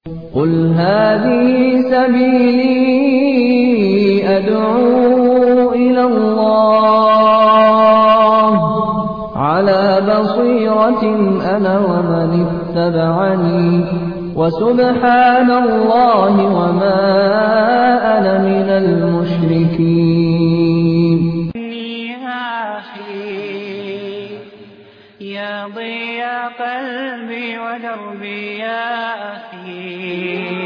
قل هذه سبيلي أدعو إلى الله على بصيرة أنا ومن اتبعني وسبحان الله وما أنا من المشركين يا أخي يا ضياء قلبي ودربي يا أخي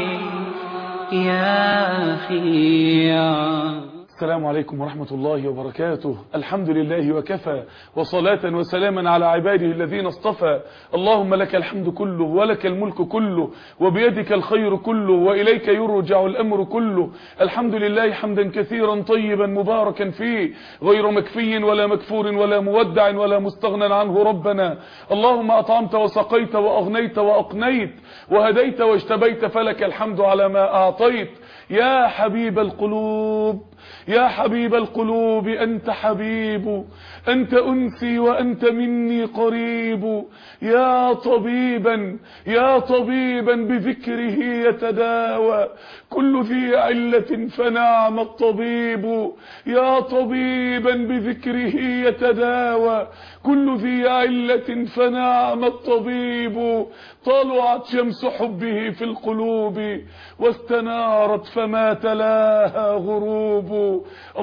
يا أخي يا السلام عليكم ورحمة الله وبركاته الحمد لله وكفى وصلاة وسلاما على عباده الذين اصطفى اللهم لك الحمد كله ولك الملك كله وبيدك الخير كله وإليك يرجع الأمر كله الحمد لله حمدا كثيرا طيبا مباركا فيه غير مكفي ولا مكفور ولا مودع ولا مستغنى عنه ربنا اللهم أطعمت وسقيت وأغنيت وأقنيت وهديت واجتبيت فلك الحمد على ما أعطيت يا حبيب القلوب يا حبيب القلوب أنت حبيب أنت أنسي وأنت مني قريب يا طبيبا يا طبيبا بذكره يتداوى كل ذي علة فنعم الطبيب يا طبيبا بذكره يتداوى كل ذي علة فنعم الطبيب طلعت شمس حبه في القلوب واستنارت فما تلاها غروب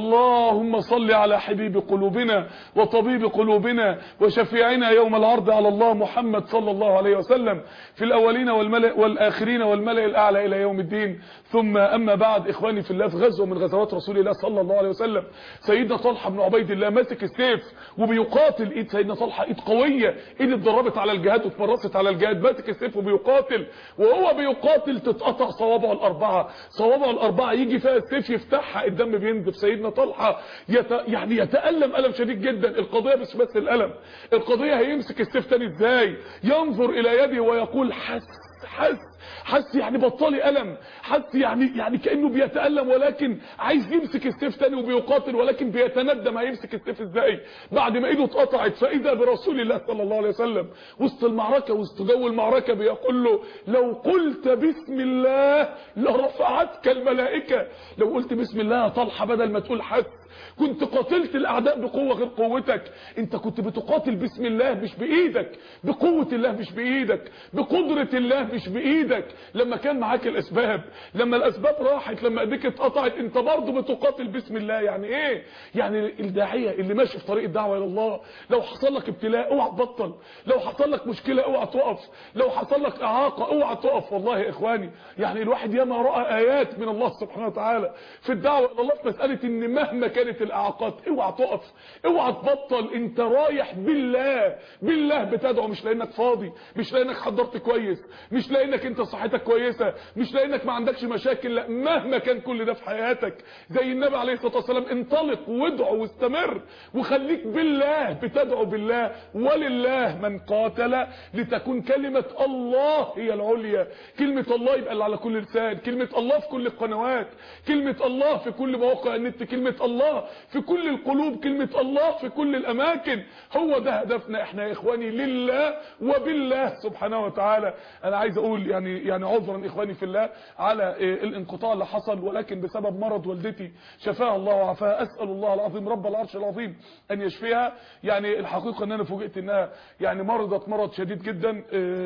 اللهم صل على حبيب قلوبنا وطبيب قلوبنا وشفيعنا يوم العرض على الله محمد صلى الله عليه وسلم في الأولين والملأ والآخرين والملأ الأعلى إلى يوم الدين ثم أما بعد إخواني في الله في غزوة من غزوات رسول الله صلى الله عليه وسلم سيدنا طلحة بن عبيد الله ماسك السيف وبيقاتل إيد سيدنا طلحة إيد قوية إيد اتدربت على الجهاد واتمرست على الجهاد ماسك السيف وبيقاتل وهو بيقاتل تتقطع صوابعه الأربعة صوابعه الأربعة يجي فيها السيف يفتحها الدم بينزف سيدنا طلحة يت... يعني يتألم ألم شديد جدا القضية مش بس الألم القضية هيمسك السيف تاني ازاي ينظر إلى يدي ويقول حس حس حس يعني بطلي ألم حس يعني يعني كأنه بيتألم ولكن عايز يمسك السيف تاني وبيقاتل ولكن بيتندم هيمسك السيف ازاي بعد ما ايده اتقطعت فإذا برسول الله صلى الله عليه وسلم وسط المعركة وسط جو المعركة بيقول له لو قلت بسم الله لرفعتك الملائكة لو قلت بسم الله يا طلحة بدل ما تقول حس كنت قاتلت الاعداء بقوة غير قوتك انت كنت بتقاتل بسم الله مش بايدك بقوة الله مش بايدك بقدرة الله مش بايدك لما كان معاك الاسباب لما الاسباب راحت لما ايديك اتقطعت انت برضه بتقاتل بسم الله يعني ايه يعني الداعية اللي ماشي في طريق الدعوة الى الله لو حصل لك ابتلاء اوعى تبطل لو حصل لك مشكلة اوعى تقف لو حصل لك اعاقة اوعى تقف والله يا اخواني يعني الواحد ياما رأى ايات من الله سبحانه وتعالى في الدعوة الى الله في مسألة ان مهما كانت الاعاقات اوعى تقف اوعى تبطل انت رايح بالله بالله بتدعو مش لانك فاضي مش لانك حضرت كويس مش لانك انت صحتك كويسة مش لانك ما عندكش مشاكل لا مهما كان كل ده في حياتك زي النبي عليه الصلاة والسلام انطلق وادعو واستمر وخليك بالله بتدعو بالله ولله من قاتل لتكون كلمة الله هي العليا كلمة الله يبقى اللي على كل لسان كلمة الله في كل القنوات كلمة الله في كل مواقع النت كلمة الله في كل القلوب كلمة الله في كل الأماكن هو ده هدفنا احنا يا إخواني لله وبالله سبحانه وتعالى أنا عايز أقول يعني يعني عذرا إخواني في الله على الانقطاع اللي حصل ولكن بسبب مرض والدتي شفاها الله وعافاها أسأل الله العظيم رب العرش العظيم أن يشفيها يعني الحقيقة أن أنا فوجئت أنها يعني مرضت مرض شديد جدا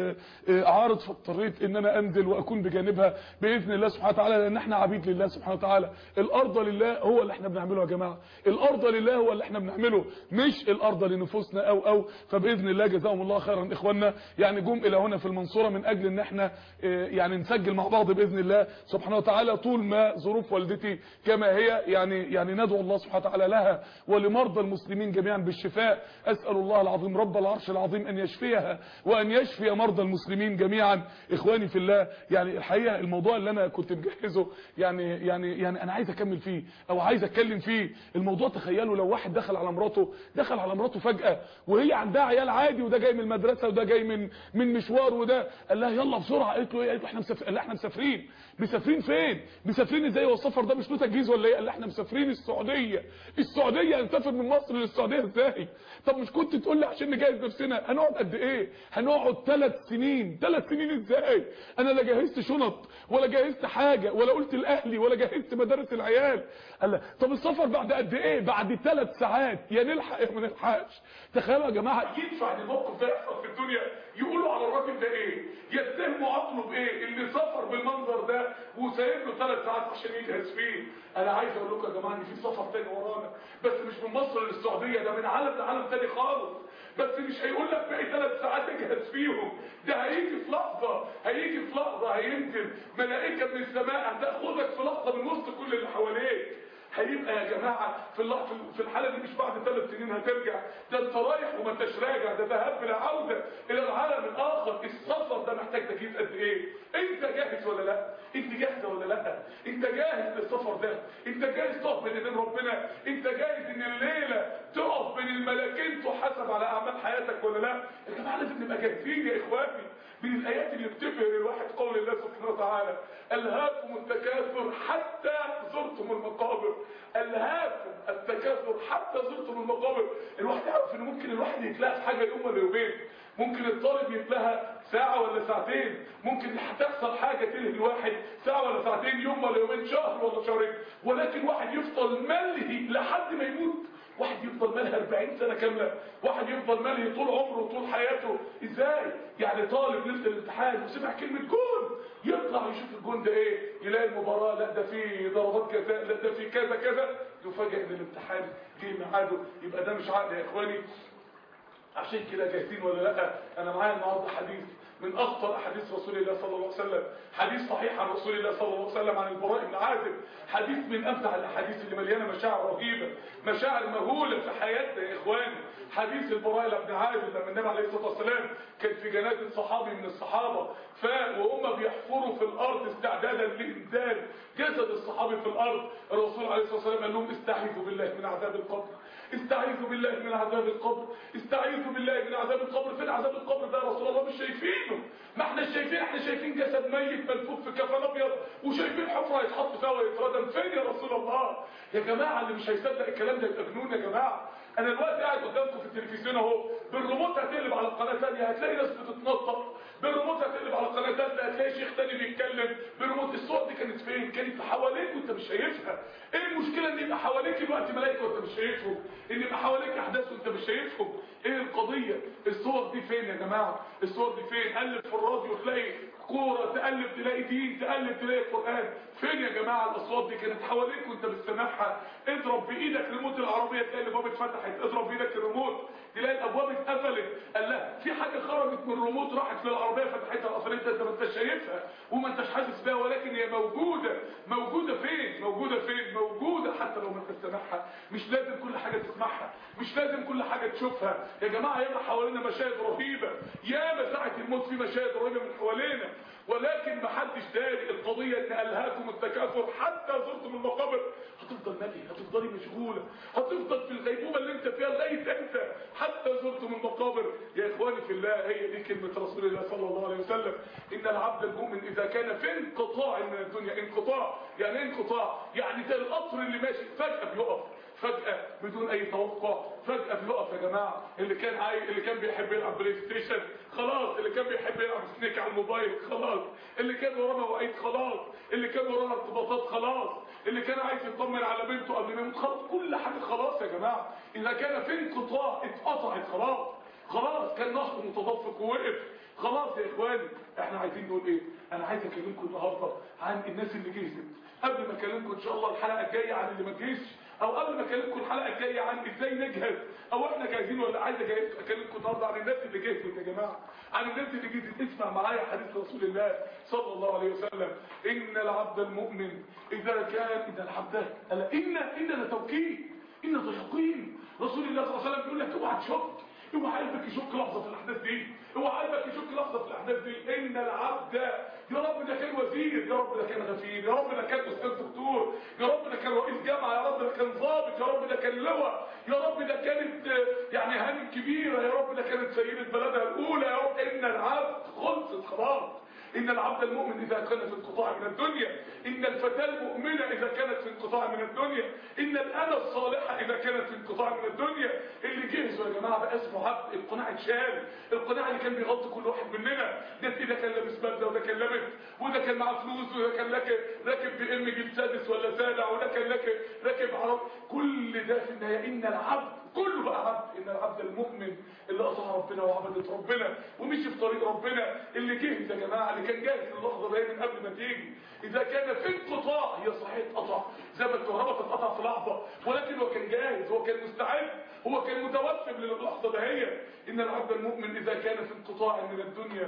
عارض فاضطريت أن أنا أنزل وأكون بجانبها بإذن الله سبحانه وتعالى لأن احنا عبيد لله سبحانه وتعالى الأرض لله هو اللي احنا بنعمله يا جماعة الارض لله هو اللي احنا بنعمله مش الارض لنفوسنا او او فباذن الله جزاهم الله خيرا اخواننا يعني جم الى هنا في المنصوره من اجل ان احنا يعني نسجل مع بعض باذن الله سبحانه وتعالى طول ما ظروف والدتي كما هي يعني يعني ندعو الله سبحانه وتعالى لها ولمرضى المسلمين جميعا بالشفاء اسال الله العظيم رب العرش العظيم ان يشفيها وان يشفي مرضى المسلمين جميعا اخواني في الله يعني الحقيقه الموضوع اللي انا كنت مجهزه يعني يعني يعني انا عايز اكمل فيه او عايز اتكلم فيه الموضوع تخيلوا لو واحد دخل على مراته دخل على مراته فجأة وهي عندها عيال عادي وده جاي من المدرسة وده جاي من من مشوار وده قال لها يلا بسرعة قالت قالت له ايه قالت له احنا مسافرين قال لها احنا مسافرين مسافرين فين مسافرين ازاي هو السفر ده مش له تجهيز ولا ايه قال لها احنا مسافرين السعوديه السعوديه هنسافر من مصر للسعوديه ازاي طب مش كنت تقول لي عشان نجهز نفسنا هنقعد قد ايه هنقعد ثلاث سنين ثلاث سنين ازاي انا لا جهزت شنط ولا جهزت حاجه ولا قلت لاهلي ولا جهزت مدارس العيال قال لها طب السفر بعد قد ايه بعد ثلاث ساعات يا نلحق يا ما نلحقش تخيلوا يا جماعه يدفع الموقف ده يحصل في الدنيا يقولوا على الراجل ده ايه يتهموا عقله بايه اللي سافر بالمنظر ده وسايب له ثلاث ساعات عشان يجهز فيه انا عايز اقول لكم يا جماعه ان في سفر تاني ورانا بس مش من مصر للسعوديه ده من عالم لعالم تاني خالص بس مش هيقول لك باقي ثلاث ساعات اجهز فيهم ده هيجي في لحظه هيجي في لحظه هينزل ملائكه من السماء هتاخدك في لحظه من وسط كل اللي حواليك هيبقى يا جماعة في اللحظة في الحالة دي مش بعد ثلاث سنين هترجع ده انت رايح وما انتش راجع ده ذهاب بلا عودة الى العالم الاخر السفر ده محتاج تجهيز قد ايه انت جاهز ولا لا انت جاهزة ولا لا انت جاهز للسفر ده انت جاهز تقف بين ايدين ربنا انت جاهز ان الليلة تقف بين الملكين تحاسب على اعمال حياتك ولا لا يا جماعة لازم نبقى جاهزين يا اخواني من الايات اللي بتبهر الواحد قول الله سبحانه وتعالى الهاكم التكاثر حتى زرتم المقابر الهاكم التكاثر حتى زرتم المقابر الواحد يعرف ان ممكن الواحد يتلاقى في حاجه يوم ولا يومين ممكن الطالب يتلاقى ساعه ولا ساعتين ممكن هتحصل حاجه تلهي الواحد ساعه ولا ساعتين يوم ولا يومين شهر ولا شهرين ولكن واحد يفضل ملهي لحد ما يموت واحد يفضل مالها 40 سنة كاملة واحد يفضل مالي طول عمره طول حياته ازاي يعني طالب ليله الامتحان وسمع كلمة جون يطلع يشوف الجون ده ايه يلاقي المباراة لا ده فيه ضربات كذا لا ده فيه كذا كذا يفاجئ ان الامتحان جه ميعاده يبقى ده مش عقل يا اخواني عشان كده جاهزين ولا لا انا معايا النهارده حديث من اخطر احاديث رسول الله صلى الله عليه وسلم حديث صحيح عن رسول الله صلى الله عليه وسلم عن البراء بن عازب حديث من امتع الاحاديث اللي مليانه مشاعر رهيبه مشاعر مهوله في حياتنا يا اخواني حديث البراء بن عازب لما النبي عليه الصلاه والسلام كان في جنازه صحابي من الصحابه ف وهم بيحفروا في الارض استعدادا لانزال جسد الصحابي في الارض الرسول عليه الصلاه والسلام قال لهم استعيذوا بالله من عذاب القبر استعيذوا بالله من عذاب القبر استعيذوا بالله من عذاب القبر فين عذاب القبر ده يا رسول الله مش شايفينه ما احنا شايفين احنا شايفين جسد ميت ملفوف في كفن ابيض وشايفين حفره يتحط فيها ويتردم فين يا رسول الله يا جماعه اللي مش هيصدق الكلام ده يبقى جنون يا جماعه انا دلوقتي قاعد قدامكم في التلفزيون اهو بالريموت هتقلب على القناه ثانيه هتلاقي ناس بتتنطط بالريموت هتقلب على القناه ثالثه هتلاقي شيخ ثاني بيتكلم بالريموت الصور دي كانت فين كانت حواليك وانت مش شايفها ايه المشكله ان يبقى حواليك الوقت ملائكه وانت مش شايفهم ان يبقى حواليك احداث وانت مش شايفهم ايه القضيه الصور دي فين يا جماعه الصور دي فين قلب في الراديو تلاقي كوره تقلب تلاقي دين تقلب تلاقي قران فين يا جماعه الاصوات دي كانت حواليك وانت بتسمعها اضرب بايدك ريموت العربيه تلاقي الابواب اتفتحت اضرب بايدك الريموت تلاقي الابواب اتقفلت قال لا في حاجه خرجت من الريموت راحت للعربيه فتحتها اصلا انت انت ما انتش شايفها وما انتش حاسس بيها ولكن هي موجوده موجوده فين موجوده فين موجوده حتى لو ما انت سامعها مش لازم كل حاجه تسمعها مش لازم كل حاجه تشوفها يا جماعه ياما حوالينا مشاهد رهيبه ياما ساعه الموت في مشاهد رهيبه من حوالينا ولكن ما حدش داري القضيه ان الهاكم التكاثر حتى زرتم المقابر هتفضل مالي هتفضلي مشغوله هتفضل في الغيبوبه اللي انت فيها لغايه انت حتى زرتم المقابر يا اخواني في الله هي دي كلمه رسول الله صلى الله عليه وسلم ان العبد المؤمن اذا كان في انقطاع من الدنيا انقطاع يعني ايه انقطاع يعني زي القطر اللي ماشي فجاه بيقف فجأة بدون اي توقع فجأة بيقف يا جماعة اللي كان عاي... اللي كان بيحب يلعب بلاي ستيشن خلاص اللي كان بيحب يلعب سنيك على الموبايل خلاص اللي كان وراه مواعيد خلاص اللي كان وراه ارتباطات خلاص اللي كان عايز يطمن على بنته قبل ما يموت خلاص كل حاجة خلاص يا جماعة اذا كان في انقطاع اتقطعت خلاص خلاص كان نهر متدفق ووقف خلاص يا اخواني احنا عايزين نقول ايه انا عايز اكلمكم النهارده عن الناس اللي جهزت قبل ما اكلمكم ان شاء الله الحلقه الجايه عن اللي ما جهزش او قبل ما اكلمكم الحلقه الجايه عن ازاي نجهز او احنا جاهزين ولا عايز اكلمكم النهارده عن الناس اللي جهزت يا جماعه عن الناس اللي جهزت اسمع معايا حديث رسول الله صلى الله عليه وسلم ان العبد المؤمن اذا كان ان العبد الا ان ان ده توكيد ان ده يقين رسول الله صلى الله عليه وسلم بيقول لك اوعى تشك اوعى قلبك يشك لحظه في الاحداث دي اوعى قلبك يشك لحظه في الاحداث دي ان العبد يا رب ده كان وزير يا رب ده كان غفير يا رب ده كان استاذ دكتور يا رب ده كان رئيس جامعه يا رب ده كان ضابط يا رب ده كان لواء يا رب ده كانت يعني هانم كبيره يا رب ده كانت سيده بلدها الاولى يا رب ان العبد خلصت خلاص ان العبد المؤمن اذا كان في انقطاع من الدنيا ان الفتاه المؤمنه اذا كانت في انقطاع من الدنيا ان الآلة الصالحه اذا كانت في انقطاع من الدنيا اللي جهزوا يا جماعه بقى اسمه عبد القناع اتشال القناع اللي كان بيغطي كل واحد مننا ده ده كان لابس بدله وده كان لابس وده كان معاه فلوس وده كان راكب راكب بي ام جيب سادس ولا سابع وده كان راكب راكب عرب كل ده في النهايه ان العبد كله بقى عبد ان العبد المؤمن اللي اطاع ربنا وعبدت ربنا ومشي في طريق ربنا اللي جهز يا جماعه اللي كان جاهز للحظه دي من قبل ما تيجي اذا كان في انقطاع هي صحيح اتقطع زي ما الكهرباء تتقطع في لحظه ولكن هو كان جاهز هو كان مستعد هو كان متوسم للحظه دهية ان العبد المؤمن اذا كان في انقطاع من الدنيا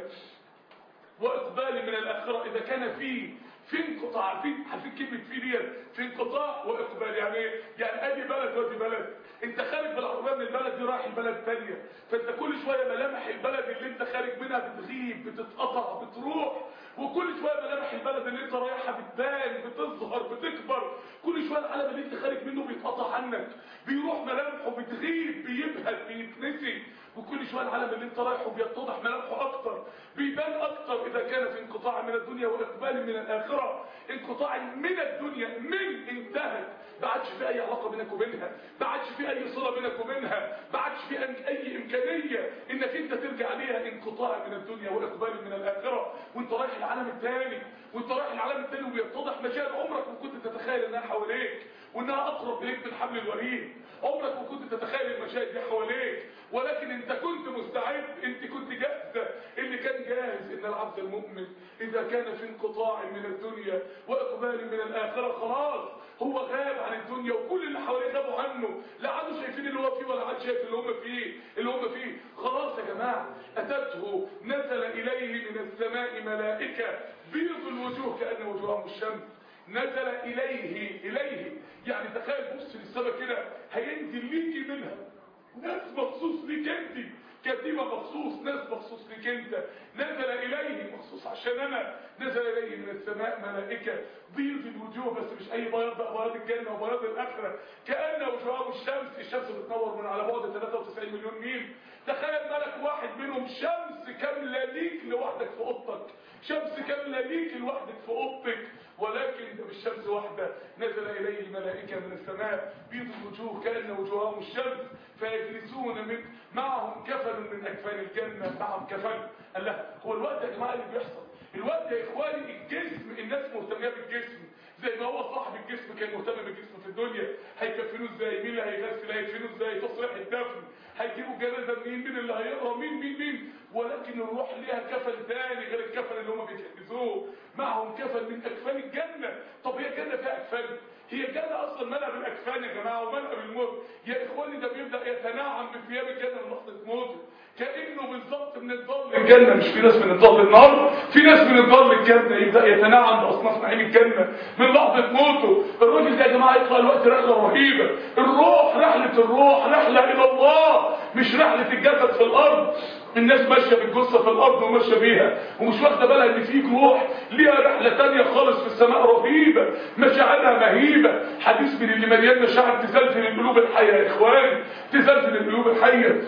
واقبال من الاخره اذا كان في في انقطاع عارفين عارفين كلمه في ديت في انقطاع واقبال يعني ايه يعني ادي بلد وادي بلد انت خارج بالعربيه من البلد دي رايح البلد الثانيه فانت كل شويه ملامح البلد اللي انت خارج منها بتغيب بتتقطع بتروح وكل شويه ملامح البلد اللي انت رايحها بتبان بتظهر بتكبر كل شويه العالم اللي انت خارج منه بيتقطع عنك بيروح ملامحه بتغيب بيبهت بيتنسي وكل شويه العالم اللي انت رايحه بيتضح ملامحه اكتر بيبان اكتر اذا كان في انقطاع من الدنيا واقبال من الاخره انقطاع من الدنيا من انتهت ما عادش في اي علاقه بينك وبينها ما عادش في اي صله بينك وبينها ما عادش في اي امكانيه انك انت ترجع ليها انقطاع من الدنيا واقبال من الاخره وانت رايح العالم الثاني وانت رايح العالم الثاني وبيتضح مشاهد عمرك ما كنت تتخيل انها حواليك وانها اقرب اليك من حبل الوريد عمرك ما كنت تتخيل المشاهد دي حواليك ولكن انت كنت مستعد انت كنت جاهز اللي كان جاهز ان العبد المؤمن اذا كان في انقطاع من الدنيا واقبال من الاخره خلاص هو غاب عن الدنيا وكل اللي حواليه غابوا عنه لا عادوا شايفين اللي هو فيه ولا عاد شايف اللي هم فيه اللي هم فيه خلاص يا جماعه اتته نزل اليه من السماء ملائكه بيض الوجوه كان وجوههم الشمس نزل اليه اليه يعني تخيل بص للسماء كده هينزل ليكي منها ناس مخصوص ليك انت كتيبة مخصوص ناس مخصوص ليك انت نزل اليه مخصوص عشان انا نزل اليه من السماء ملائكة بيض الوجوه بس مش اي بياض بقى بياض الجنة وبياض الاخرة كأن وجوههم الشمس الشمس بتنور من على بعد 93 مليون ميل تخيل ملك واحد منهم شمس كاملة ليك لوحدك في اوضتك شمس كاملة ليك لوحدك في اوضتك ولكن ده مش شمس واحدة نزل إليه الملائكة من السماء بيض الوجوه كأن وجوههم الشمس فيجلسون من معهم كفن من أكفان الجنة معهم كفن قال لا هو الوقت يا جماعة اللي بيحصل الوقت يا إخواني الجسم الناس مهتمية بالجسم زي ما هو صاحب الجسم كان مهتم بالجسم في الدنيا هيكفنوه ازاي مين اللي هيغسل هيدفنوه ازاي تصريح الدفن هيجيبوا جنازه منين مين اللي هيقرا مين مين مين ولكن الروح ليها كفن ثاني غير الكفن اللي هم بيجهزوه معهم كفن من اكفان الجنه طب هي الجنه فيها اكفان هي الجنه اصلا ملأ بالاكفان يا جماعه وملأ بالموت يا اخواني ده بيبدا يتناعم بثياب الجنه من لحظه موته كانه بالظبط من الضل الجنه مش في ناس من الضل النار في ناس من الضل الجنه يبدا يتنعم باصناف نعيم الجنه من لحظه موته الراجل ده يا جماعه يطلع الوقت رحله رهيبه الروح رحله الروح رحله الى الله مش رحله الجسد في الارض الناس ماشيه بالجثه في الارض وماشيه بيها ومش واخده بالها ان في روح ليها رحله تانية خالص في السماء رهيبه مشاعرها مهيبه حديث من اللي مليان مشاعر تزلزل القلوب الحيه يا اخواني تزلزل القلوب الحيه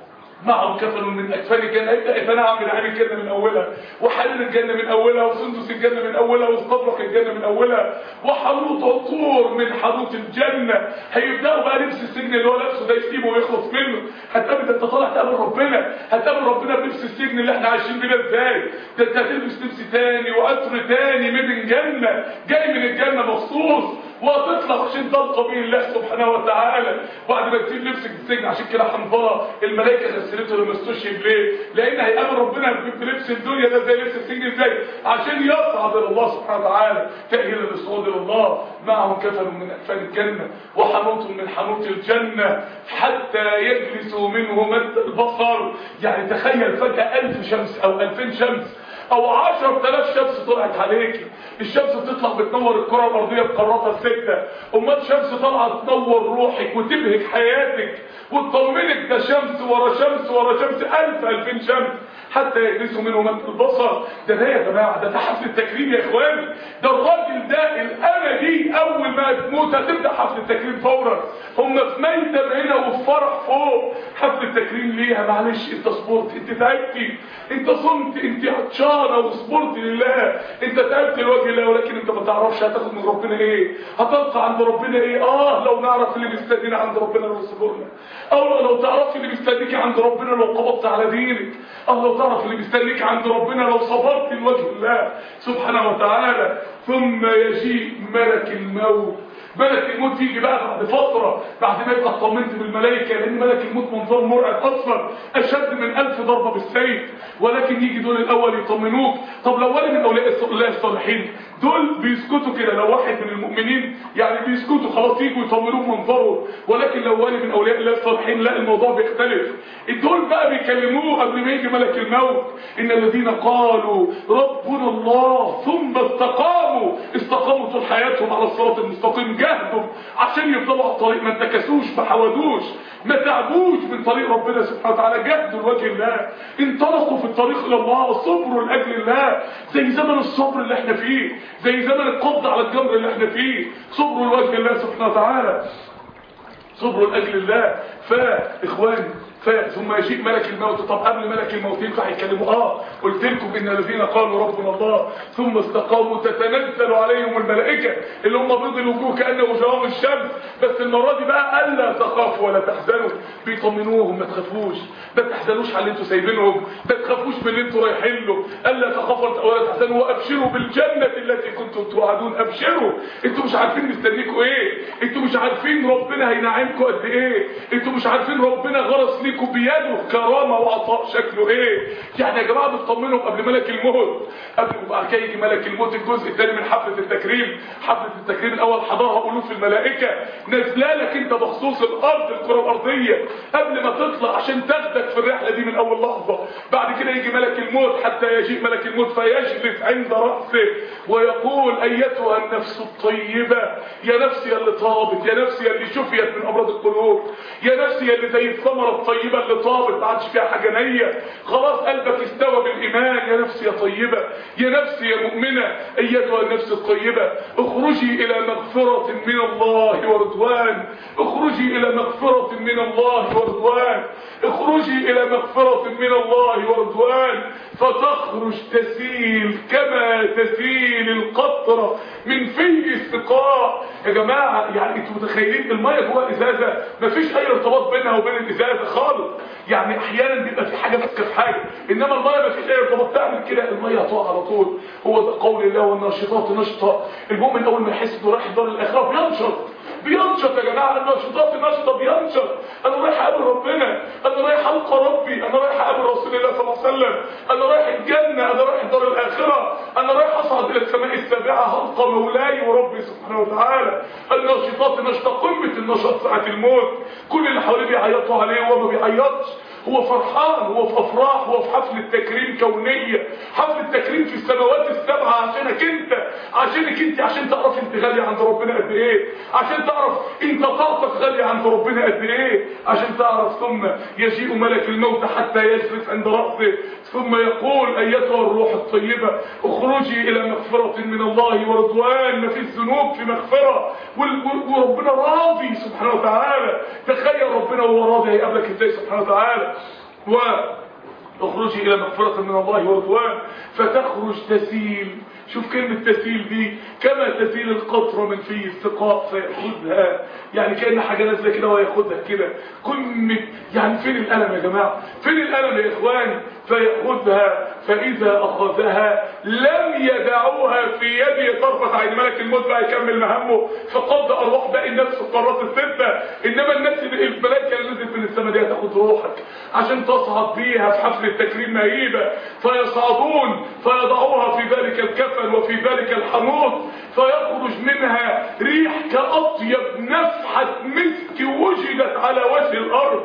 معهم كفن من اكفان الجنه يبدا يتنعم بنعيم الجنه من اولها وحلل الجنه من اولها وسندس الجنه من اولها واستبرق الجنه من اولها وحنوط عطور من حنوط الجنه هيبداوا بقى لبس السجن اللي هو لابسه ده يسيبه ويخلص منه هتقابل ده انت طالع تقابل ربنا هتقابل ربنا بلبس السجن اللي احنا عايشين بيه ازاي ده انت هتلبس لبس تاني وعطر تاني من الجنه جاي من الجنه مخصوص وهتطلع عشان تلقى به الله سبحانه وتعالى بعد ما تسيب لبسك السجن عشان كده حنظله الملائكه غسلته لما استشهد ليه؟ لان هيقابل ربنا بلبس الدنيا ده زي لبس السجن ازاي؟ عشان يصعد الى الله سبحانه وتعالى تاهيلا للصعود الى الله معهم كفن من اكفان الجنه وحنوط من حنوط الجنه حتى يجلسوا منه مد البصر يعني تخيل فجاه ألف شمس او ألفين شمس او عشر تلاف شمس طلعت عليكي الشمس بتطلع بتنور الكرة الارضية بقاراتها الستة امال شمس طالعة تنور روحك وتبهج حياتك وتطمنك ده شمس ورا شمس ورا شمس الف الفين شمس حتى يجلسوا منه مد البصر ده ده يا جماعه ده ده حفل التكريم يا اخواني ده الراجل ده الامه دي اول ما تموت هتبدا حفل التكريم فورا هم في ميتم هنا وفي فرح فوق حفل التكريم ليها معلش انت صبرت انت تعبتي انت صمت انت عطشانه وصبرت لله انت تعبت لوجه الله ولكن انت ما تعرفش هتاخد من ربنا ايه هتلقى عند ربنا ايه اه لو نعرف اللي مستنينا عند ربنا لو صبرنا او لو تعرف اللي مستنيك عند ربنا لو قبضت على دينك او لو تعرف اللي مستنيك عند ربنا لو صبرت لوجه الله سبحانه وتعالى ثم يجيء ملك الموت ملك الموت يجي بقى بعد فترة بعد ما يبقى اطمنت بالملائكة لأن ملك الموت منظر مرعب أصلا أشد من ألف ضربة بالسيف ولكن يجي دول الأول يطمنوك طب لو ولي من أولياء الله الصالحين دول بيسكتوا كده لو واحد من المؤمنين يعني بيسكتوا خلاص يجوا يطمنوه بمنظره ولكن لو ولي من أولياء الله الصالحين لا الموضوع بيختلف دول بقى بيكلموه قبل ما يجي ملك الموت إن الذين قالوا ربنا الله ثم استقاموا استقاموا طول حياتهم على الصراط المستقيم جاهدوا عشان يفضلوا على الطريق ما انتكسوش ما حودوش ما تعبوش من طريق ربنا سبحانه وتعالى جاهدوا لوجه الله انطلقوا في الطريق الى الله صبروا لاجل الله زي زمن الصبر اللي احنا فيه زي زمن القبض على الجمر اللي احنا فيه صبروا لوجه الله سبحانه وتعالى صبروا لاجل الله فاخواني ثم يجيء ملك الموت طب قبل ملك الموت ينفع يكلموا اه قلت لكم ان الذين قالوا ربنا الله ثم استقاموا تتنزل عليهم الملائكه اللي هم بيض الوجوه كانه وجوههم الشمس بس المره دي بقى الا تخافوا ولا تحزنوا بيطمنوهم ما تخافوش ما تحزنوش على اللي انتوا سايبينهم ما تخافوش من اللي انتوا رايحين له الا تخافوا ولا تحزنوا وابشروا بالجنه التي كنتم توعدون ابشروا انتوا مش عارفين مستنيكوا ايه انتوا مش عارفين ربنا هينعمكم قد ايه انتوا مش عارفين ربنا غرس ليكم بيده كرامه وعطاء شكله ايه يعني يا جماعه بتطمنهم قبل ملك الموت قبل ما كي يجي ملك الموت الجزء الثاني من حفله التكريم حفله التكريم الاول حضرها الوف الملائكه نازله لك انت بخصوص الارض الكره الارضيه قبل ما تطلع عشان تاخدك في الرحله دي من اول لحظه بعد كده يجي ملك الموت حتى يجيء ملك الموت فيجلس عند راسه ويقول ايتها النفس الطيبه يا نفسي اللي طابت يا نفسي اللي شفيت من امراض القلوب يا نفسي اللي زي الثمره الطيبه اللي طابت ما عادش فيها حاجه نيه خلاص قلبك استوى بالايمان يا نفسي يا طيبه يا نفسي يا مؤمنه ايتها النفس الطيبه اخرجي الى مغفره من الله ورضوان اخرجي الى مغفره من الله ورضوان اخرجي الى مغفره من الله ورضوان فتخرج تسيل كما تسيل القطره من في السقاء يا جماعه يعني انتوا متخيلين الميه جوه ازازه مفيش اي ارتباط بينها وبين الازازه خالص يعني احيانا بيبقى في حاجه ماسكه في حاجه انما الميه مفيش اي ارتباط تعمل كده الميه هتقع على طول هو ده قول الله والناشطات نشطه المؤمن اول ما يحس انه رايح دار الاخره بينشط بينشط يا جماعه النشاطات نشطه بينشط انا رايح اقابل ربنا انا رايح القى ربي انا رايح اقابل رسول الله صلى الله عليه وسلم انا رايح الجنه انا رايح دار الاخره انا رايح اصعد الى السماء السابعه هلقى مولاي وربي سبحانه وتعالى النشاطات نشطه قمه النشاط ساعه الموت كل اللي حواليه بيعيطوا عليه وهو ما بيعيطش هو فرحان هو في افراح هو في حفل التكريم كونيه حفل التكريم في السماوات السبعه عشانك انت عشانك انت عشان تعرف انت غالي عند ربنا قد ايه عشان تعرف انت طاقتك غاليه عند ربنا قد ايه عشان تعرف ثم يجيء ملك الموت حتى يجلس عند راسه ثم يقول ايتها الروح الطيبه اخرجي الى مغفره من الله ورضوان ما في الذنوب في مغفره وربنا راضي سبحانه وتعالى تخيل ربنا وهو راضي هيقابلك ازاي سبحانه وتعالى و اخرجي الى مغفرة من الله ورضوان فتخرج تسيل شوف كلمة تسيل دي كما تسيل القطرة من فيه السقاء فيأخذها يعني كأن حاجة نازلة كده ويأخذها كده كلمة يعني فين الألم يا جماعة فين الألم يا إخواني فيأخذها فإذا أخذها لم يدعوها في يده طرفة عين ملك الموت بقى يكمل مهمه فقد أرواح باقي النفس في القارات الستة إنما النفس الملائكة اللي نزلت من السماء دي هتاخد روحك عشان تصعد بيها في حفل التكريم مهيبة فيصعدون فيضعوها في ذلك الكفن وفي ذلك الحنوط فيخرج منها ريح كأطيب نفحة مسك وجدت على وجه الأرض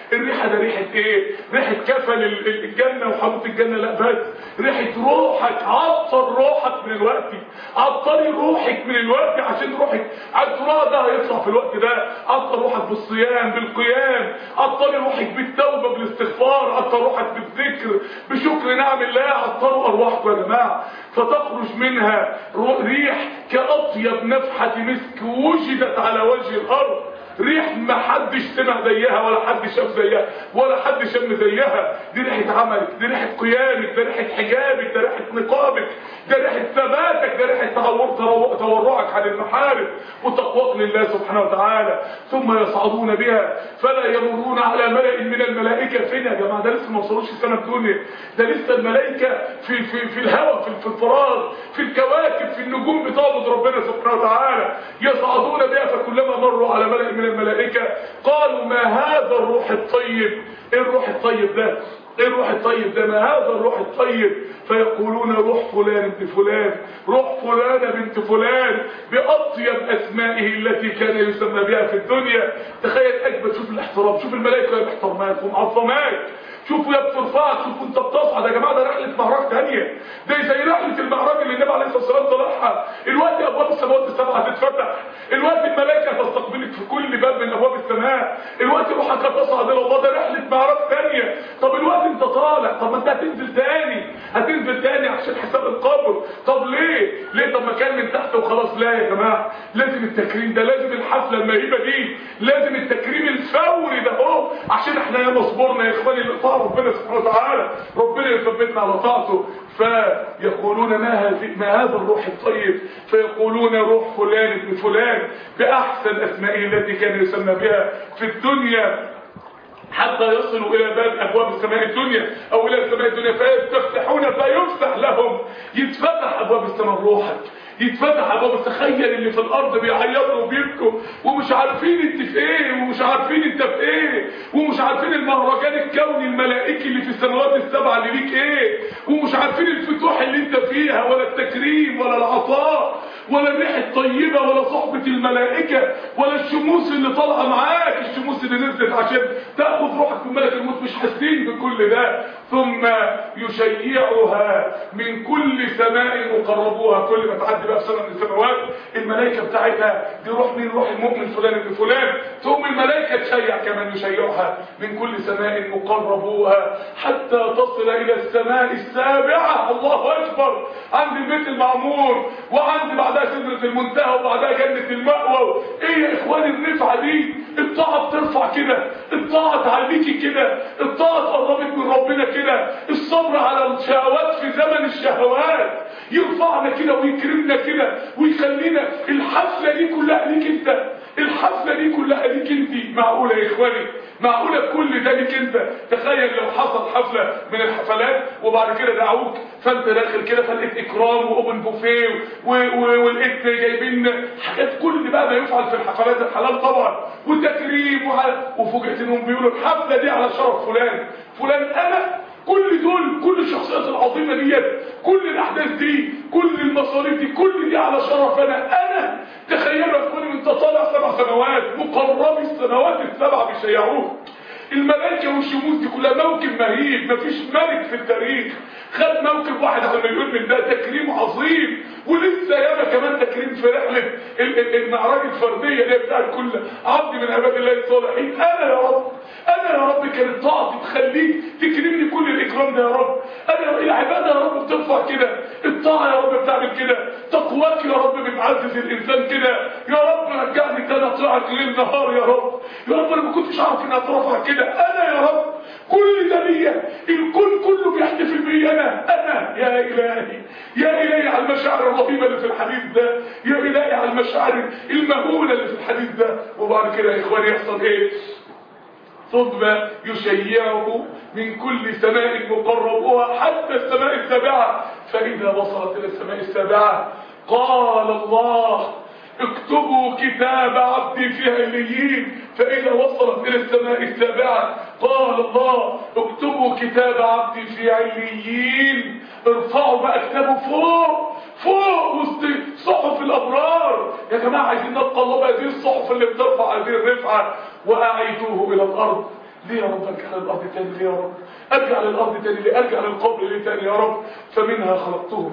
الريحه ده ريحه ايه ريحه كفل ال- الجنه وحبوب الجنه لا بس ريحه روحك عطر روحك من الوقت عطري روحك من الوقت عشان روحك عطرها ده هيطلع في الوقت ده عطر روحك بالصيام بالقيام عطري روحك بالتوبه بالاستغفار عطر روحك بالذكر بشكر نعم الله عطروا ارواحكم يا جماعه فتخرج منها رو- ريح كاطيب نفحه مسك وجدت على وجه الارض ريح ما حدش سمع زيها ولا حد شاف زيها ولا حد شم زيها دي ريحه عملك دي ريحه قيامك دي ريحه حجابك دي ريحه نقابك دي ريحه ثباتك دي ريحه تورع- تورع- تورعك عن المحارم وتقواك لله سبحانه وتعالى ثم يصعدون بها فلا يمرون على ملأ من الملائكه فين يا جماعه ده لسه ما وصلوش السنه الدنيا ده لسه الملائكه في في في الهواء في, في الفراغ في الكواكب في النجوم بتعبد ربنا سبحانه وتعالى يصعدون بها فكلما مروا على ملأ من الملائكه قالوا ما هذا الروح الطيب ايه الروح الطيب ده ايه الروح الطيب ده ما هذا الروح الطيب فيقولون روح فلان ابن فلان روح فلانة بنت فلان بأطيب أسمائه التي كان يسمى بها في الدنيا تخيل أجمل شوف الاحترام شوف الملائكة يا محترمات ومعظمات شوفوا يا بترفعك شوفوا انت بتصعد يا جماعه ده رحله معراج ثانيه ده زي رحله المعراج اللي النبي عليه الصلاه والسلام طلعها الوقت ابواب السماوات السبعه هتتفتح الوقت الملائكه هتستقبلك في كل باب من ابواب السماء الوقت روحك هتصعد الى الله ده رحله معراج ثانيه طب الوقت انت طالع طب ما انت هتنزل تاني هتنزل تاني عشان حساب القبر طب ليه ليه طب ما كان من تحت وخلاص لا يا جماعه لازم التكريم ده لازم الحفله المهيبه دي لازم التكريم الفوري ده اهو عشان احنا ياما صبرنا يا اخواني اللي طاع ربنا سبحانه وتعالى ربنا يثبتنا على طاعته فيقولون ما هذه ما هذا الروح الطيب فيقولون روح فلان ابن فلان باحسن اسمائه التي كان يسمى بها في الدنيا حتى يصلوا الى باب ابواب السماء الدنيا او الى السماء الدنيا فيستفتحون فيفتح لهم يتفتح ابواب السماء روحك يتفتح ابواب تخيل اللي في الارض بيعيطوا وبيبكوا ومش عارفين انت في ايه ومش عارفين انت في ايه ومش عارفين المهرجان الكوني الملائكي اللي في السماوات السبعه اللي ليك ايه ومش عارفين الفتوح اللي انت فيها ولا التكريم ولا العطاء ولا الريح الطيبة ولا صحبة الملائكة ولا الشموس اللي طالعة معاك الشموس اللي نزلت عشان تاخذ روحك من ملك الموت مش حاسين بكل ده ثم يشيعها من كل سماء مقربوها كل ما تعدي بقى في سنة من السماوات الملائكة بتاعتها دي روح مين روح المؤمن فلان ابن فلان ثم الملائكة تشيع كمان يشيعها من كل سماء مقربوها حتى تصل إلى السماء السابعة الله أكبر عند البيت المعمور وعند بعدها سدرة المنتهى وبعدها جنة المأوى ايه يا اخواني الرفعة دي الطاعة بترفع كده الطاعة تعليكي كده الطاعة تقربك من ربنا كده الصبر على الشهوات في زمن الشهوات يرفعنا كده ويكرمنا كده ويخلينا الحفلة دي كلها ليك انت الحفلة دي كلها ليك انت معقولة يا اخواني معقولة كل ده ليك انت تخيل لو حصل حفلة من الحفلات وبعد كده دعوك فانت داخل كده فلقيت اكرام واوبن بوفيه و- و- ولقيت جايبين حاجات كل بقى ما يفعل في الحفلات الحلال طبعا وتكريم وع- وفوجئت انهم بيقولوا الحفلة دي على شرف فلان فلان انا كل دول كل الشخصيات العظيمة ديت كل الاحداث دي كل المصاريف دي كل دي على شرف انا انا تخيلوا يا اخواني وانت طالع سبع سنوات مقربي السنوات السبع بيشيعوك الملائكة والشموس دي كلها موكب مهيب مفيش ملك في التاريخ خد موكب واحد على مليون من ده تكريم عظيم ولسه ياما كمان تكريم في رحلة ال- ال- المعراج الفردية دي بتاعت كل عبد من عباد الله الصالحين انا يا رب انا يا رب كانت طاعتي تخليك تكرمني كل الاكرام ده يا رب انا العبادة يا رب بترفع كده الطاعة يا رب بتعمل كده تقواك يا رب بتعزز الانسان كده يا رب رجعني تاني اطلعك ليل نهار يا رب يا رب انا ما كنتش عارف اني اترفع كده انا يا رب كل ده ليا الكل كله بيحتفل بي انا انا يا الهي يا الهي على المشاعر الرهيبه اللي في الحديث ده يا الهي على المشاعر المهوله اللي في الحديث ده وبعد كده يا اخواني يحصل ايه ثم يشيعه من كل سماء مقربها حتى السماء السابعة فإذا وصلت إلى السماء السابعة قال الله اكتبوا كتاب عبدي في عليين فإذا وصلت إلى السماء السابعة قال الله اكتبوا كتاب عبدي في عليين ارفعوا بقى كتابه فوق فوق وسط صحف الأبرار يا جماعة عايزين نبقى الله بهذه الصحف اللي بترفع هذه الرفعة وأعيدوه إلى الأرض ليه يا رب ارجع للارض تاني ليه يا رب ارجع للارض تاني ليه ارجع للقبر ليه تاني يا رب فمنها خلقتهم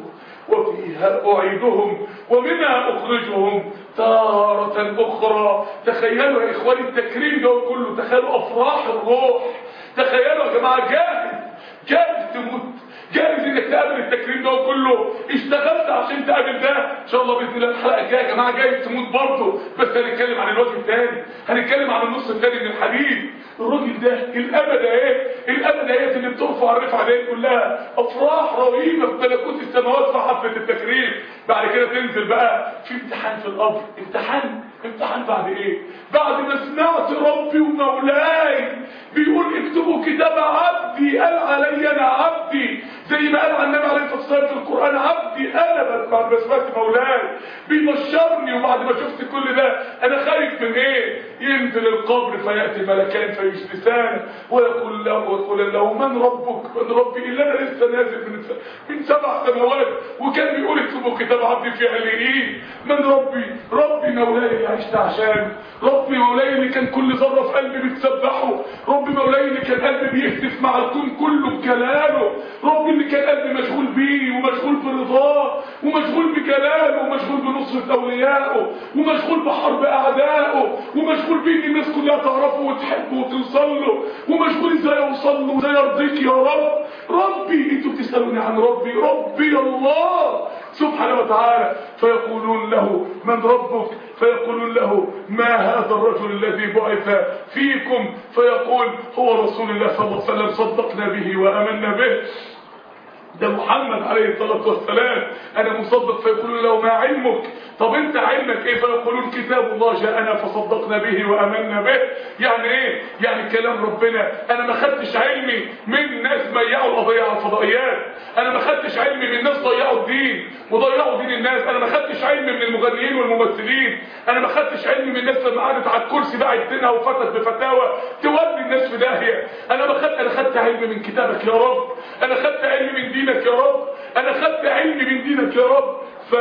وفيها أعيدهم ومنها أخرجهم تارة أخرى تخيلوا يا إخواني التكريم ده كله تخيلوا أفراح الروح تخيلوا يا جماعة جاهز جاهز تموت جاهز انك تقابل التكريم ده كله اشتغلت عشان تقابل ده ان شاء الله باذن الله الحلقه الجايه يا جماعه جايز تموت برضه بس هنتكلم عن الوجه الثاني هنتكلم عن النص الثاني من الحديث الراجل ده الابد ايه الابد ايه اللي بترفع الرفعه دي كلها افراح رهيبه في ملكوت السماوات في حفله التكريم بعد كده تنزل بقى في امتحان في القبر امتحان امتحان بعد ايه بعد ما سمعت ربي ومولاي بيقول اكتبوا كتاب عبدي قال علي انا عبدي زي ما قال عن النبي عليه الصلاه والسلام في القران عبدي انا بعد ما سمعت مولاي بيبشرني وبعد ما شفت كل ده انا خارج من ايه ينزل القبر فياتي ملكان فيجلسان ويقول له ويقول له من ربك من ربي الا انا لسه نازل من من سبع سماوات وكان بيقول اكتبوا كتاب عبدي في عليين من ربي ربي مولاي اللي عشت عشان ربي مولاي اللي كان كل ذره في قلبي بتسبحه ربي مولاي اللي كان قلبي بيهتف مع الكون كله بكلامه ربي اللي كان قلبي مشغول بيه ومشغول برضاه ومشغول بجلاله ومشغول بنصرة اوليائه ومشغول بحرب اعدائه ومشغول بيه ان الناس كلها تعرفه وتحبه وتوصل له ومشغول ازاي اوصل له وازاي ارضيك يا رب ربي انتوا بتسالوني عن ربي ربي الله سبحانه وتعالى فيقولون له من ربك فيقولون له ما هذا الرجل الذي بعث فيكم فيقول هو رسول الله صلى الله عليه وسلم صدقنا به وامنا به ده محمد عليه الصلاة والسلام أنا مصدق فيقولون له ما علمك طب انت علمك ايه فيقولون كتاب الله جاءنا فصدقنا به وامنا به يعني ايه يعني كلام ربنا انا ما خدتش علمي من ناس ضيعوا القضيه على الفضائيات انا ما خدتش علمي من ناس ضيعوا الدين وضيعوا دين الناس انا ما خدتش علمي من المغنيين والممثلين انا ما خدتش علمي من الناس لما قعدت على الكرسي بقى دينها وفتت بفتاوى تودي الناس في داهيه انا ما خدت انا خدت علمي من كتابك يا رب انا خدت علمي من دينك يا رب انا خدت علمي من دينك يا رب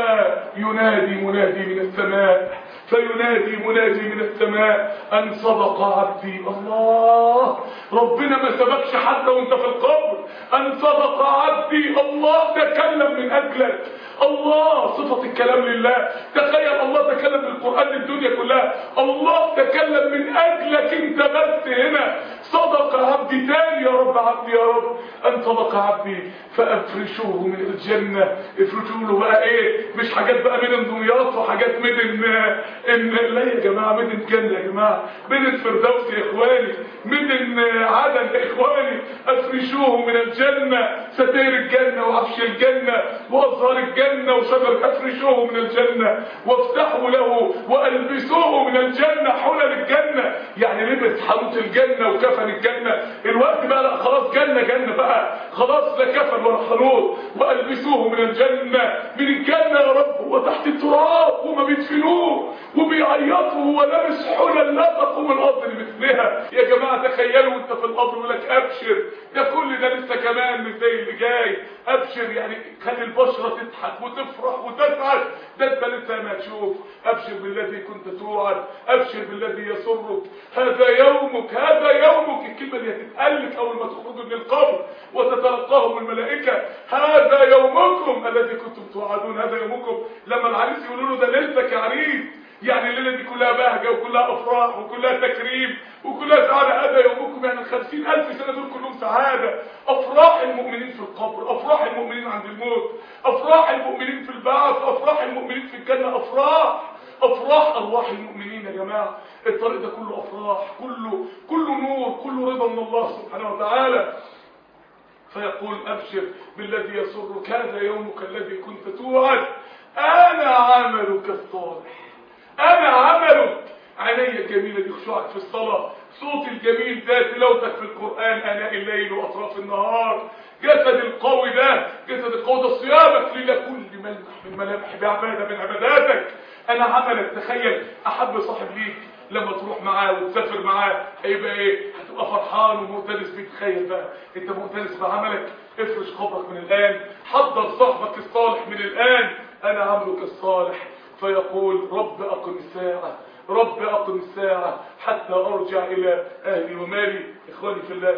فينادي منادي من السماء فينادي منادي من السماء أن صدق عبدي الله ربنا ما سبقش حتى وانت في القبر أن صدق عبدي الله تكلم من أجلك الله صفة الكلام لله تخيل الله تكلم بالقرآن للدنيا كلها الله تكلم من أجلك انت بس هنا صدق عبدي تاني يا رب عبدي يا رب أن صدق عبدي فأفرشوه من الجنة افرشوا له بقى ايه مش حاجات بقى من دمياط وحاجات من ان ان لا يا جماعة من الجنة يا جماعة من الفردوس يا اخواني من ان عدن يا اخواني افرشوه من الجنة ستير الجنة وعفش الجنة وازهار الجنة وشجر افرشوه من الجنة وافتحوا له والبسوه من الجنة حلل الجنة يعني لبس حانوت الجنة وكفن الجنة الوقت بقى لا خلاص جنة جنة بقى خلاص لا كفن ولا حانوت والبسوه من الجنة من الجنة يا رب هو تحت التراب وما بيدفنوه وبيعيطوا وهو لابس حلل لا تقوم الارض لمثلها يا جماعه تخيلوا انت في القبر يقول لك ابشر ده كل ده لسه كمان مش زي اللي جاي ابشر يعني خلي البشره تضحك وتفرح وتسعد ده انت لسه ما تشوف ابشر بالذي كنت توعد ابشر بالذي يسرك هذا يومك هذا يومك الكلمه دي هتتقال لك اول ما تخرجوا من القبر وتتلقاهم الملائكه هذا يومكم الذي كنتم توعدون هذا يومكم لما العريس يقولوا له ده ليلتك يا عريس يعني الليله دي كلها بهجه وكلها افراح وكلها تكريم وكلها سعاده هذا يومكم يعني الخمسين الف سنه دول كلهم سعاده افراح المؤمنين في القبر افراح المؤمنين عند الموت افراح المؤمنين في البعث افراح المؤمنين في الجنه افراح افراح ارواح المؤمنين يا جماعه الطريق ده كله افراح كله كله نور كله رضا من الله سبحانه وتعالى فيقول ابشر بالذي يسرك هذا يومك الذي كنت توعد انا عملك الصالح انا عملك عيني الجميله دي خشوعك في الصلاه صوت الجميل ده تلاوتك في القران اناء الليل واطراف النهار جسد القوي ده جسد القوي ده صيامك لله كل ملمح من ملامح بعباده من عباداتك انا عملك تخيل احب صاحب ليك لما تروح معاه وتسافر معاه هيبقى ايه هتبقى فرحان ومؤتنس بيه تخيل بقى انت مؤتنس بعملك افرش قبرك من الان حضر صاحبك الصالح من الان انا عملك الصالح فيقول رب أقم الساعة رب أقم الساعة حتى أرجع إلى أهلي ومالي إخواني في الله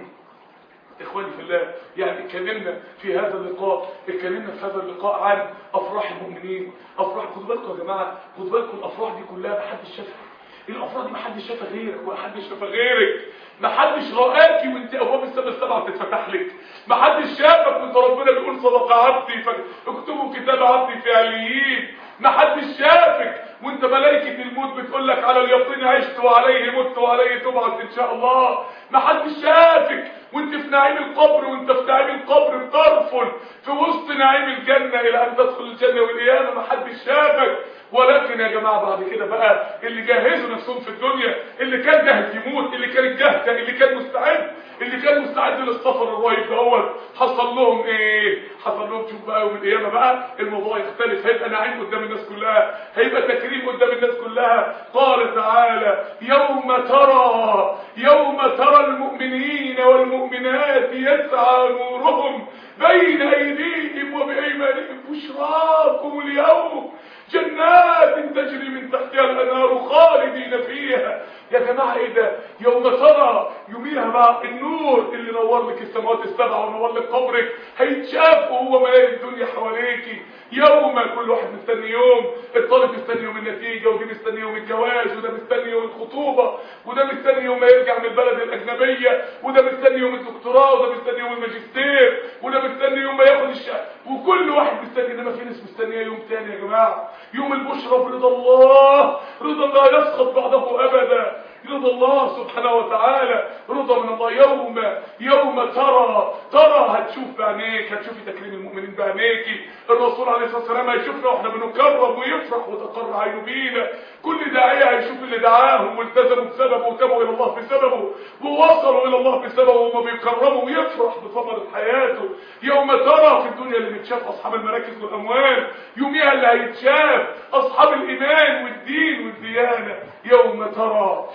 إخواني في الله يعني اتكلمنا في هذا اللقاء اتكلمنا في هذا اللقاء عن أفراح المؤمنين أفراح خدوا بالكم يا جماعة خدوا بالكم الأفراح دي كلها محدش شافها الأفراح دي محدش شافها غيرك ولا حدش شافها غيرك محدش رآكي وانت أبواب السماء السبعة بتتفتح لك محدش شافك وانت ربنا بيقول صدق عبدي فاكتبوا كتاب عبدي في عليين محدش شافك وانت ملائكة الموت بتقول لك على اليقين عشت وعليه مت وعليه تبعث ان شاء الله محدش شافك وانت في نعيم القبر وانت في نعيم القبر بترفل في وسط نعيم الجنة الى ان تدخل الجنة والقيامة محدش شافك ولكن يا جماعة بعد كده بقى اللي جهزوا نفسهم في الدنيا اللي كان جاهز يموت اللي كان جاهز اللي كان مستعد اللي كان مستعد للسفر الرهيب دوت حصل لهم ايه حصل لهم شوف بقى يوم القيامه بقى الموضوع يختلف هيبقى نعيم قدام الناس كلها هيبقى تكريم قدام الناس كلها قال تعالى يوم ترى يوم ترى المؤمنين والمؤمنات يسعى نورهم بين ايديهم وبايمانهم بشراكم اليوم جنات تجري من تحتها الانهار خالدين فيها يا جماعه ايه ده يوم ترى يوميها بقى النور اللي نور لك السماوات السبع ونور لك قبرك هيتشاف وهو ملايين الدنيا حواليكي يوم كل واحد مستني يوم الطالب مستني يوم النتيجه ودي مستني يوم الجواز وده مستني يوم الخطوبه وده مستني يوم ما يرجع من البلد الاجنبيه وده مستني يوم الدكتوراه وده مستني يوم الماجستير وده مستني يوم ما ياخد الشهاده وكل واحد مستني انما في ناس مستنيه يوم تاني يا جماعه يوم البشرى برضا الله رضا لا يسقط بعده ابدا رضا الله سبحانه وتعالى رضا من الله يوم يوم ترى ترى هتشوف بعينيك هتشوفي تكريم المؤمنين بعينيكي الرسول عليه الصلاه والسلام هيشوفنا واحنا بنكرم ويفرح وتقر عينه بينا كل داعيه هيشوف اللي دعاهم والتزموا بسببه وتابوا الى الله بسببه ووصلوا الى الله بسببه وما بيكرموا ويفرح بثمره حياته يوم ترى في الدنيا اللي بتشاف اصحاب المراكز والاموال يوميها اللي هيتشاف اصحاب الايمان والدين والديانه يوم ترى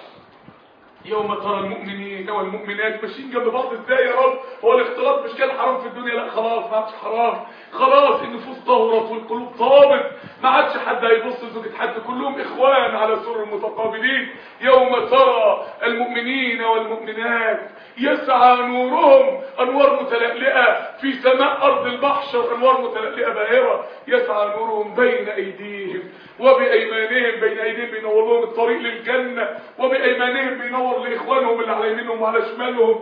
يوم ترى المؤمنين والمؤمنات ماشيين جنب بعض ازاي يا رب هو الاختلاط مش كان حرام في الدنيا لا خلاص ما عادش حرام خلاص النفوس طهرت والقلوب طابت ما عادش حد هيبص لزوجة حد كلهم اخوان على سر متقابلين يوم ترى المؤمنين والمؤمنات يسعى نورهم انوار متلألئة في سماء ارض المحشر انوار متلألئة باهرة يسعى نورهم بين ايديهم وبايمانهم بين ايديهم بينور لهم الطريق للجنة وبايمانهم بينور لاخوانهم اللي على يمينهم وعلى شمالهم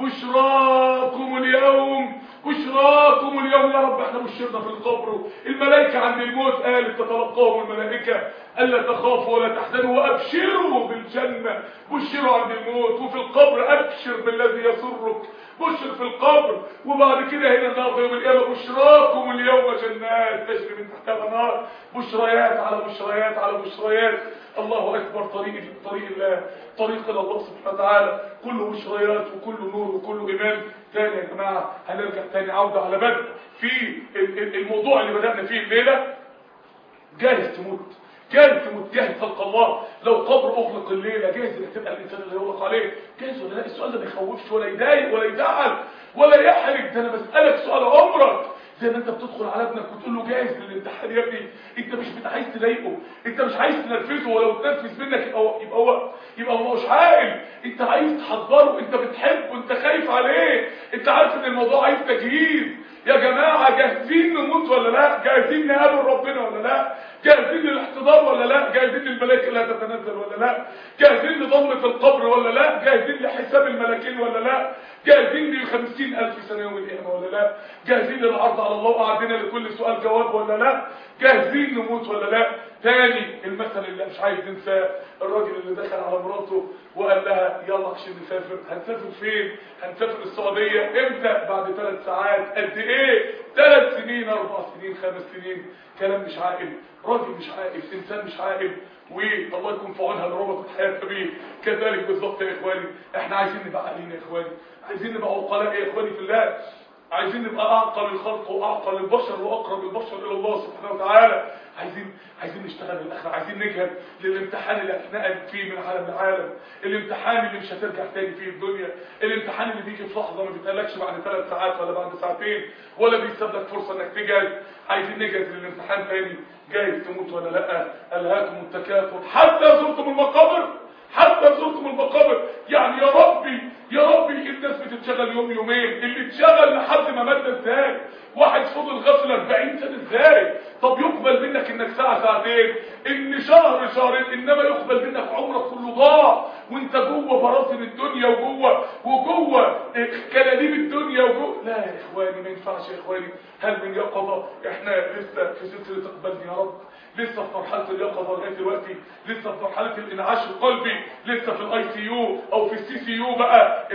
بشراكم اليوم بشراكم اليوم يا رب احنا بشرنا في القبر الملائكة عند الموت قالت تتلقاهم الملائكة ألا تخافوا ولا تحزنوا وأبشروا بالجنة بشروا عند الموت وفي القبر أبشر بالذي يسرك بشر في القبر وبعد كده هنا النار يوم القيامة بشراكم اليوم جنات تجري من تحتها الأنهار بشريات على بشريات على بشريات الله أكبر طريق طريق الله طريق إلى الله سبحانه وتعالى كله بشريات وكله نور وكله إيمان تاني يا جماعة هنرجع تاني عودة على بدء في الموضوع اللي بدأنا فيه الليلة جاهز تموت جاهز تموت جاهز خلق الله لو قبر اغلق الليله جاهز انك تبقى الانسان اللي يغلق عليه جاهز ولا لا السؤال ده ما يخوفش ولا يضايق ولا يزعل ولا يحرج ده انا بسالك سؤال عمرك زي ما انت بتدخل على ابنك وتقول له جاهز للامتحان يا ابني انت مش عايز تضايقه انت مش عايز تنرفزه ولو تنرفز منك يبقى هو يبقى هو يبقى هو مش عاقل انت عايز تحضره انت بتحبه انت خايف عليه انت عارف ان الموضوع عايز تجهيز يا جماعة جاهزين نموت ولا لا جاهزين نقابل ربنا ولا لا جاهزين للاحتضار ولا لا جاهزين للملائكة اللي هتتنزل ولا لا جاهزين لضمة القبر ولا لا جاهزين لحساب الملكين ولا لا جاهزين للخمسين ألف سنة يوم القيامة ولا لا جاهزين للعرض على الله وقعدنا لكل سؤال جواب ولا لا جاهزين نموت ولا لا تاني المثل اللي مش عايز ننساه الراجل اللي دخل على مراته وقال لها يلا عشان نسافر هنسافر فين هنسافر السعودية امتى بعد ثلاث ساعات قد ايه ثلاث سنين اربع سنين خمس سنين كلام مش عاقل راجل مش عاقل انسان مش عاقل والله يكون في عونها اللي ربطت حياتها بيه كذلك بالظبط يا اخواني احنا عايزين نبقى عاقلين يا اخواني عايزين نبقى عقلاء يا اخواني في الله عايزين نبقى اعقل الخلق واعقل البشر واقرب البشر الى الله سبحانه وتعالى عايزين عايزين نشتغل للاخره عايزين نجهد للامتحان اللي هتنقل فيه من عالم لعالم الامتحان اللي مش هترجع تاني فيه الدنيا الامتحان اللي بيجي في لحظه ما بيتقالكش بعد ثلاث ساعات ولا بعد ساعتين ولا بيسيب لك فرصه انك تجهز عايزين نجهز للامتحان تاني جايز تموت ولا لا الهاكم التكاثر حتى زرتم المقابر حتى زرتم المقابر يعني يا ربي يا ربي الناس بتتشغل يوم يومين اللي اتشغل لحد ما مات ازاي واحد فضل غافل 40 سنه ازاي طب يقبل منك انك ساعه ساعتين ان شهر شهرين انما يقبل منك عمرك كله ضاع وانت جوه براثن الدنيا وجوه وجوه كلاليب الدنيا وجوه لا يا اخواني ما ينفعش يا اخواني هل من يقظه احنا لسه في سلسله اقبلني يا رب لسه في مرحله اليقظه لغايه دلوقتي لسه في مرحله الانعاش القلبي لسه في الاي سي يو او في السي سي يو بقى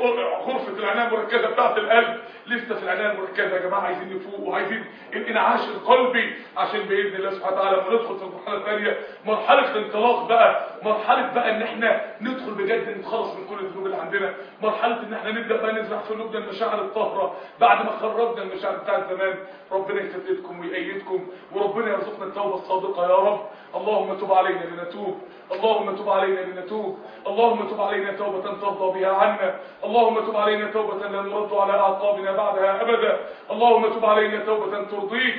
غرفه العنايه المركزه بتاعه القلب لسه في العنايه المركزه يا جماعه عايزين نفوق وعايزين الانعاش القلبي عشان باذن الله سبحانه وتعالى لما ندخل في المرحله الثانيه مرحله الانطلاق بقى مرحله بقى ان احنا ندخل بجد نتخلص من كل الذنوب اللي عندنا مرحله ان احنا نبدا بقى نزرع في قلوبنا المشاعر الطاهره بعد ما خرجنا المشاعر بتاعه زمان ربنا يسددكم ويأيدكم وربنا يرزقنا التوبه الصادقه يا رب اللهم تب علينا لنتوب اللهم تب علينا لنتوب اللهم تب علينا توبة ترضى بها عنا اللهم تب علينا توبة لا نرد على أعقابنا بعدها أبدا اللهم تب علينا توبة ترضيك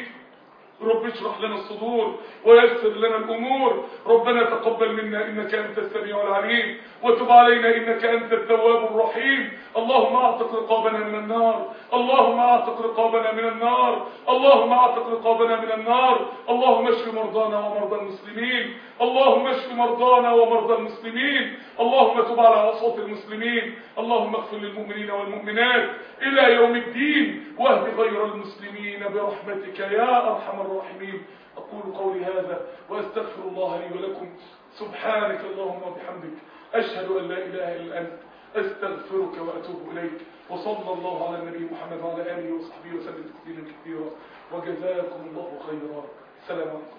رب اشرح لنا الصدور ويسر لنا الأمور ربنا تقبل منا إنك أنت السميع العليم وتب علينا إنك أنت التواب الرحيم اللهم أعتق رقابنا من النار اللهم أعتق رقابنا من النار اللهم أعتق رقابنا من النار اللهم اشف مرضانا ومرضى المسلمين اللهم اشف مرضانا ومرضى المسلمين اللهم تب على عصاة المسلمين اللهم اغفر للمؤمنين والمؤمنات إلى يوم الدين واهد غير المسلمين برحمتك يا أرحم الراحمين أقول قولي هذا وأستغفر الله لي ولكم سبحانك اللهم وبحمدك أشهد أن لا إله إلا أنت أستغفرك وأتوب إليك وصلى الله على النبي محمد وعلى آله وصحبه وسلم تسليما كثيرا وجزاكم الله خيرا السلام عليكم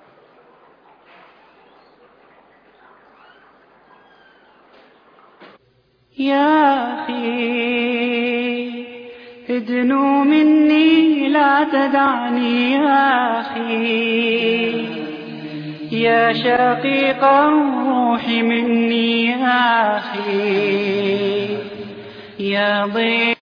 يا أخي ادنو مني لا تدعني يا أخي يا شقيق الروح مني يا أخي يا ضيف